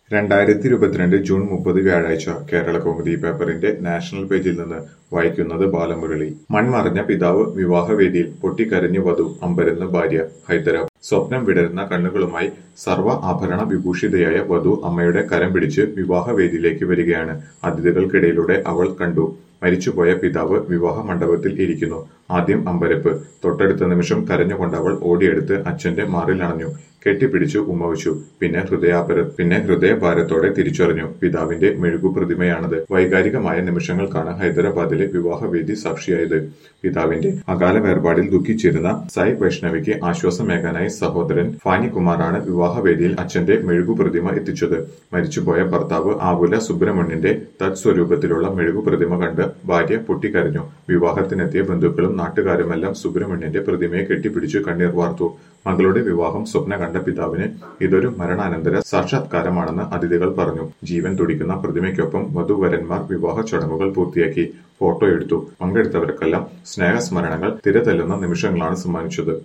രണ്ടായിരത്തി ഇരുപത്തിരണ്ട് ജൂൺ മുപ്പത് വ്യാഴാഴ്ച കേരള കൗമുദി പേപ്പറിന്റെ നാഷണൽ പേജിൽ നിന്ന് വായിക്കുന്നത് ബാലമുരളി മൺമറഞ്ഞ പിതാവ് വിവാഹവേദിയിൽ പൊട്ടിക്കരഞ്ഞു വധു അമ്പരന്ന് ഭാര്യ ഹൈദരാബാദ് സ്വപ്നം വിടരുന്ന കണ്ണുകളുമായി സർവ്വ ആഭരണ വിഭൂഷിതയായ വധു അമ്മയുടെ കരം പിടിച്ച് വിവാഹവേദിയിലേക്ക് വരികയാണ് അതിഥികൾക്കിടയിലൂടെ അവൾ കണ്ടു മരിച്ചുപോയ പിതാവ് വിവാഹ മണ്ഡപത്തിൽ ഇരിക്കുന്നു ആദ്യം അമ്പരപ്പ് തൊട്ടടുത്ത നിമിഷം കരഞ്ഞുകൊണ്ട് അവൾ ഓടിയെടുത്ത് അച്ഛന്റെ മാറിൽ അണഞ്ഞു കെട്ടിപ്പിടിച്ചു ഉമ്മ വെച്ചു പിന്നെ ഹൃദയാപര പിന്നെ ഹൃദയഭാരത്തോടെ തിരിച്ചറിഞ്ഞു പിതാവിന്റെ മെഴുകു പ്രതിമയാണത് വൈകാരികമായ നിമിഷങ്ങൾക്കാണ് ഹൈദരാബാദിലെ വിവാഹവേദി സാക്ഷിയായത് പിതാവിന്റെ അകാല വേർപാടിൽ ദുഃഖിച്ചിരുന്ന സായി വൈഷ്ണവിക്ക് ആശ്വാസമേകാനായി സഹോദരൻ ഫാനി കുമാറാണ് വിവാഹവേദിയിൽ അച്ഛന്റെ മെഴുകു പ്രതിമ എത്തിച്ചത് മരിച്ചുപോയ ഭർത്താവ് ആവുല സുബ്രഹ്മണ്യന്റെ തത്സ്വരൂപത്തിലുള്ള മെഴുകു പ്രതിമ കണ്ട് ഭാര്യ പൊട്ടിക്കരഞ്ഞു വിവാഹത്തിനെത്തിയ ബന്ധുക്കളും നാട്ടുകാരുമെല്ലാം സുബ്രഹ്മണ്യന്റെ പ്രതിമയെ കെട്ടിപ്പിടിച്ചു കണ്ണീർ വാർത്തു മകളുടെ വിവാഹം സ്വപ്ന കണ്ട പിതാവിന് ഇതൊരു മരണാനന്തര സാക്ഷാത്കാരമാണെന്ന് അതിഥികൾ പറഞ്ഞു ജീവൻ തുടിക്കുന്ന പ്രതിമയ്ക്കൊപ്പം വധുവരന്മാർ വിവാഹ ചടങ്ങുകൾ പൂർത്തിയാക്കി ഫോട്ടോ എടുത്തു പങ്കെടുത്തവർക്കെല്ലാം സ്നേഹസ്മരണകൾ തിരതല്ലുന്ന നിമിഷങ്ങളാണ് സമ്മാനിച്ചത്